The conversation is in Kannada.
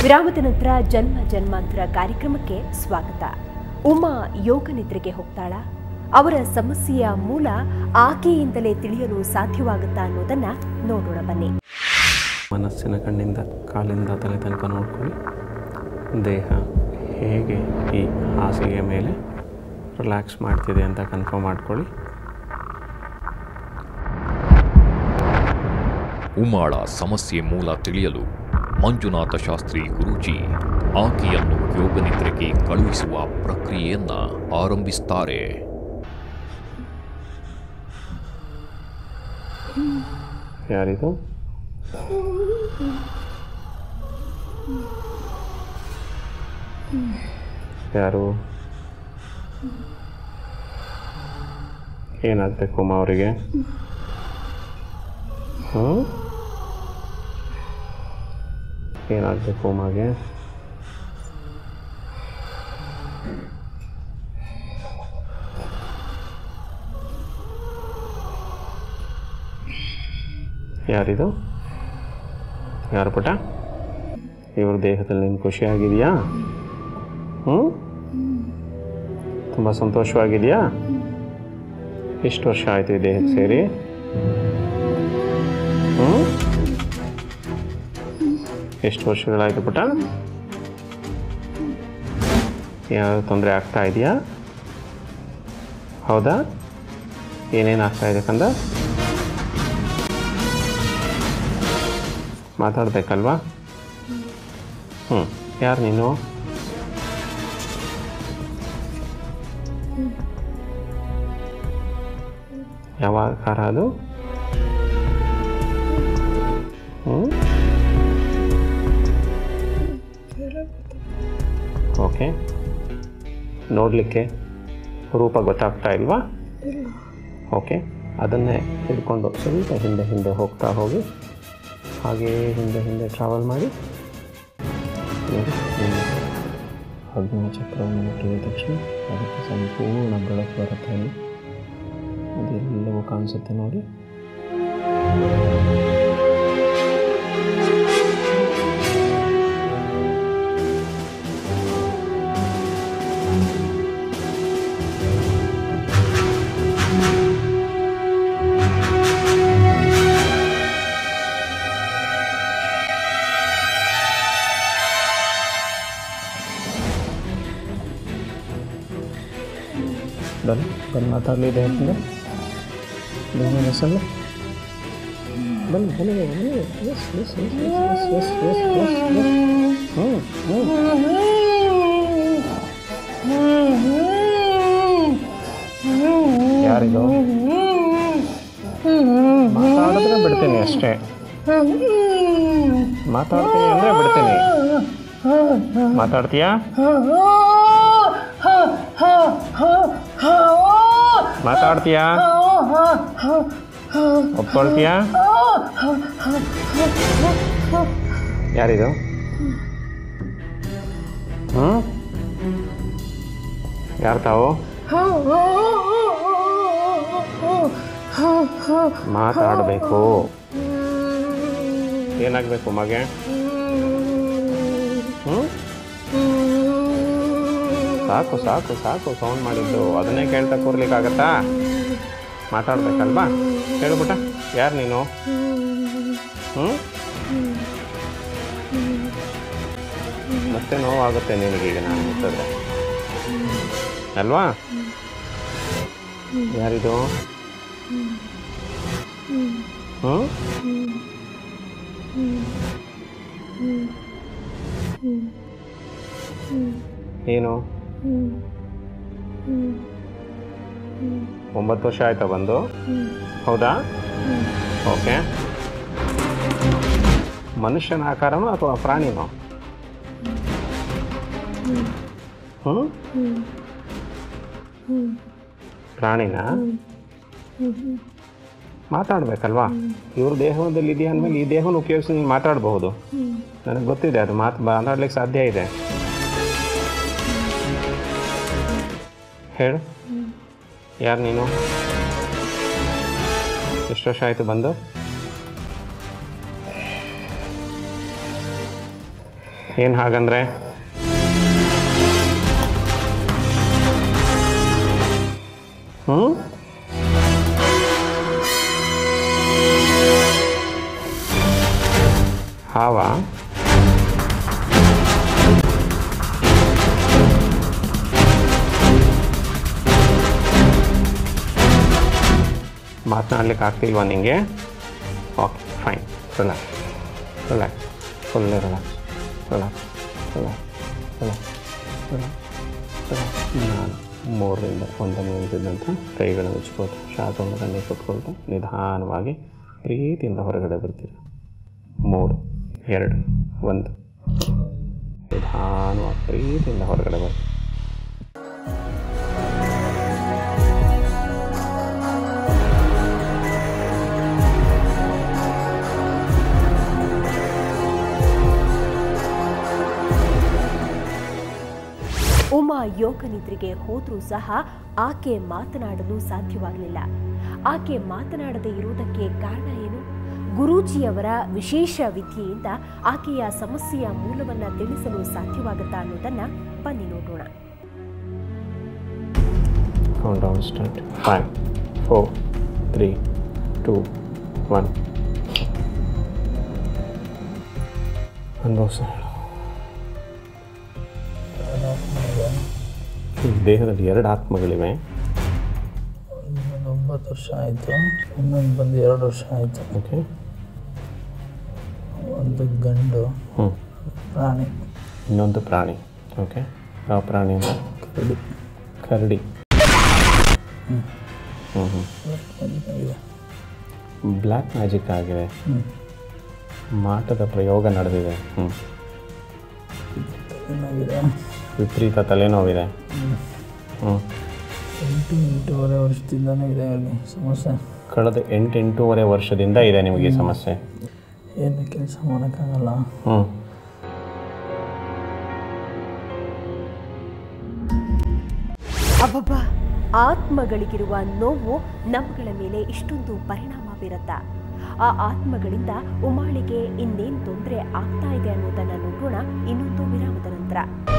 ವಿರಾಮದ ನಂತರ ಜನ್ಮ ಜನ್ಮಾಂತರ ಕಾರ್ಯಕ್ರಮಕ್ಕೆ ಸ್ವಾಗತ ಉಮಾ ಯೋಗ ನಿದ್ರೆಗೆ ಹೋಗ್ತಾಳ ಅವರ ಸಮಸ್ಯೆಯ ಮೂಲ ಆಕೆಯಿಂದಲೇ ತಿಳಿಯಲು ಸಾಧ್ಯವಾಗುತ್ತಾ ಅನ್ನೋದನ್ನ ನೋಡೋಣ ಬನ್ನಿ ಮನಸ್ಸಿನ ಕಣ್ಣಿಂದ ಕಾಲಿಂದ ತಲೆ ತನಕ ನೋಡ್ಕೊಳ್ಳಿ ದೇಹ ಹೇಗೆ ಈ ಹಾಸಿಗೆಯ ಮೇಲೆ ರಿಲ್ಯಾಕ್ಸ್ ಮಾಡ್ತಿದೆ ಅಂತ ಕನ್ಫರ್ಮ್ ಮಾಡ್ಕೊಳ್ಳಿ ಉಮಾಳ ಸಮಸ್ಯೆ ಮೂಲ ತಿಳಿಯಲು ಮಂಜುನಾಥ ಶಾಸ್ತ್ರಿ ಗುರೂಜಿ ಆಕೆಯನ್ನು ಯೋಗನಿದ್ರೆಗೆ ಕಳುಹಿಸುವ ಪ್ರಕ್ರಿಯೆಯನ್ನ ಆರಂಭಿಸ್ತಾರೆ ಯಾರಿದು ಯಾರು ಏನಾಗಬೇಕು ಅಮ್ಮ ಅವರಿಗೆ ಹ್ಞೂ ಏನಾಗಬೇಕು ಅಮ್ಮಗೆ ಯಾರಿದು ಯಾರು ಪುಟ ಇವ್ರ ದೇಹದಲ್ಲಿ ನೀನು ಖುಷಿಯಾಗಿದೆಯಾ ಹ್ಞೂ ತುಂಬ ಸಂತೋಷವಾಗಿದೆಯಾ ಎಷ್ಟು ವರ್ಷ ಆಯಿತು ಈ ದೇಹಕ್ಕೆ ಸೇರಿ ಹ್ಞೂ ಎಷ್ಟು ವರ್ಷಗಳಾಯಿತು ಪುಟ ಯಾವ ತೊಂದರೆ ಆಗ್ತಾ ಇದೆಯಾ ಹೌದಾ ಏನೇನು ಆಗ್ತಾ ಇದೆ ಕಂದ ಮಾತಾಡ್ಬೇಕಲ್ವಾ ಹ್ಞೂ ಯಾರು ನೀನು ಯಾವ ಆಕಾರ ಅದು ಹ್ಞೂ ಓಕೆ ನೋಡಲಿಕ್ಕೆ ರೂಪ ಗೊತ್ತಾಗ್ತಾ ಇಲ್ವಾ ಓಕೆ ಅದನ್ನೇ ಹಿಡ್ಕೊಂಡು ಸ್ವಲ್ಪ ಹಿಂದೆ ಹಿಂದೆ ಹೋಗ್ತಾ ಹೋಗಿ ಹಾಗೇ ಹಿಂದೆ ಹಿಂದೆ ಟ್ರಾವೆಲ್ ಮಾಡಿ ನೋಡಿ ನಿಮ್ಮ ಅಗ್ನಿ ಚಕ್ರವನ್ನು ಮುಟ್ಟಿದ ತಕ್ಷಣ ಅದಕ್ಕೆ ಸಂಪೂರ್ಣ ಬೆಳಕು ಬರುತ್ತೆ ಅಲ್ಲಿ ಅದೆಲ್ಲವೂ ಕಾಣಿಸುತ್ತೆ ನೋಡಿ ಬನ್ನಿ ಬನ್ನಿ ಮಾತಾಡಲಿ ದೇಹದಿಂದ ದೇಹ ಹೆಸರು ಬನ್ನಿ ಬನ್ನಿ ಬನ್ನಿ yes yes yes yes yes yes yes yes ಹ್ಞೂ ಹ್ಞೂ ಯಾರಿದು ಮಾತಾಡಿದ್ರೆ ಬಿಡ್ತೀನಿ ಅಷ್ಟೇ ಮಾತಾಡ್ತೀನಿ ಅಂದರೆ ಬಿಡ್ತೀನಿ ಮಾತಾಡ್ತೀಯಾ ಮಾತಾಡ್ತೀಯಾ ಒಪ್ಕೊಳ್ತೀಯಾ ಯಾರಿದು ಹ್ಞೂ ಯಾರು ತಾವು ಮಾತಾಡಬೇಕು ಏನಾಗಬೇಕು ಮಗೆ ಹ್ಞೂ ಸಾಕು ಸಾಕು ಸಾಕು ಸೌಂಡ್ ಮಾಡಿದ್ದು ಅದನ್ನೇ ಕೇಳ್ತಾ ಕೂರ್ಲಿಕ್ಕಾಗತ್ತಾ ಮಾತಾಡ್ಬೇಕಲ್ವಾ ಹೇಳ್ಬಿಟ್ಟ ಯಾರು ನೀನು ಹ್ಞೂ ಮತ್ತೆ ನೋವಾಗುತ್ತೆ ನಿನಗೀಗ ನಾನು ಮುಟ್ಟಿದ್ರೆ ಅಲ್ವಾ ಯಾರಿದು ಹ್ಞೂ ಏನು ಒಂಬತ್ತು ವರ್ಷ ಆಯ್ತಾ ಬಂದು ಹೌದಾ ಓಕೆ ಮನುಷ್ಯನ ಆಕಾರನೋ ಅಥವಾ ಪ್ರಾಣಿನೋ ಹ್ಞೂ ಪ್ರಾಣಿನ ಮಾತಾಡ್ಬೇಕಲ್ವಾ ಇವ್ರ ದೇಹದಲ್ಲಿ ಇದೆಯಾ ಅಂದಮೇಲೆ ಈ ದೇಹವನ್ನು ಉಪಯೋಗಿಸಿ ನೀನು ಮಾತಾಡಬಹುದು ನನಗೆ ಗೊತ್ತಿದೆ ಅದು ಮಾತು ಮಾತಾಡ್ಲಿಕ್ಕೆ ಸಾಧ್ಯ ಇದೆ ಹೇಳು ಯಾರು ನೀನು ಎಷ್ಟು ವರ್ಷ ಆಯಿತು ಬಂದು ಏನು ಹಾಗಂದ್ರೆ ಹ್ಞೂ ಹಾವಾ ಮಾತನಾಡ್ಲಿಕ್ಕೆ ಆಗ್ತಿಲ್ವಾ ನಿಂಗೆ okay fine relax relax full relax relax relax relax relax ನಾನು ಮೂರರಿಂದ ಒಂದನ್ನು ನಿಂತಿದ್ದಂಥ ಕೈಗಳನ್ನು ಉಚ್ಕೋತ ಶಾಸನದಲ್ಲಿ ಕುತ್ಕೊಳ್ತಾ ನಿಧಾನವಾಗಿ ಪ್ರೀತಿಯಿಂದ ಹೊರಗಡೆ ಬರ್ತೀರ ಮೂರು ಎರಡು ಒಂದು ನಿಧಾನವಾಗಿ ಪ್ರೀತಿಯಿಂದ ಹೊರಗಡೆ ಬರ್ತೀರ ಉಮಾ ಯೋಗ ನಿದ್ರೆಗೆ ಹೋದ್ರೂ ಸಹ ಆಕೆ ಮಾತನಾಡಲು ಸಾಧ್ಯವಾಗಲಿಲ್ಲ ಆಕೆ ಮಾತನಾಡದೇ ಇರುವುದಕ್ಕೆ ಕಾರಣ ಏನು ಗುರೂಜಿಯವರ ವಿಶೇಷ ವಿದ್ಯೆಯಿಂದ ಆಕೆಯ ಸಮಸ್ಯೆಯ ಮೂಲವನ್ನ ತಿಳಿಸಲು ಸಾಧ್ಯವಾಗುತ್ತಾ ಅನ್ನೋದನ್ನ ಬನ್ನಿ ನೋಡೋಣ countdown start five four three two one ಅನುಭವಿಸ ಈ ದೇಹದಲ್ಲಿ ಎರಡು ಆತ್ಮಗಳಿವೆ ಒಂದು ಒಂಬತ್ತು ವರ್ಷ ಆಯಿತು ಇನ್ನೊಂದು ಬಂದು ಎರಡು ವರ್ಷ ಆಯಿತು ಓಕೆ ಒಂದು ಗಂಡು ಹ್ಞೂ ಪ್ರಾಣಿ ಇನ್ನೊಂದು ಪ್ರಾಣಿ ಓಕೆ ಯಾವ ಪ್ರಾಣಿ ಅಂತ ಕರಡಿ ಕರಡಿ ಹ್ಞೂ ಹ್ಞೂ ಇದೆ ಬ್ಲ್ಯಾಕ್ ಮ್ಯಾಜಿಕ್ ಆಗಿದೆ ಹ್ಞೂ ಮಾಟದ ಪ್ರಯೋಗ ನಡೆದಿದೆ ಹ್ಞೂ ಏನಾಗಿದೆ ವಿಪರೀತ ತಲೆನೋವಿದೆ ಹ್ಞೂ ಎಂಟು ಎಂಟೂವರೆ ವರ್ಷದಿಂದನೇ ಇದೆ ಅಲ್ಲಿ ಸಮಸ್ಯೆ ಕಳೆದ ಎಂಟು ಎಂಟೂವರೆ ವರ್ಷದಿಂದ ಇದೆ ನಿಮಗೆ ಈ ಸಮಸ್ಯೆ ಏನು ಕೆಲಸ ಮಾಡೋಕ್ಕಾಗಲ್ಲ ಹ್ಞೂ ಅಬ್ಬಬ್ಬ ಆತ್ಮಗಳಿಗಿರುವ ನೋವು ನಮ್ಮಗಳ ಮೇಲೆ ಇಷ್ಟೊಂದು ಪರಿಣಾಮ ಬೀರತ್ತಾ ಆ ಆತ್ಮಗಳಿಂದ ಉಮಾಳಿಗೆ ಇನ್ನೇನು ತೊಂದರೆ ಆಗ್ತಾ ಇದೆ ಅನ್ನೋದನ್ನ ನೋಡೋಣ ಇನ್ನೊಂದು ವಿರಾಮದ ನಂತರ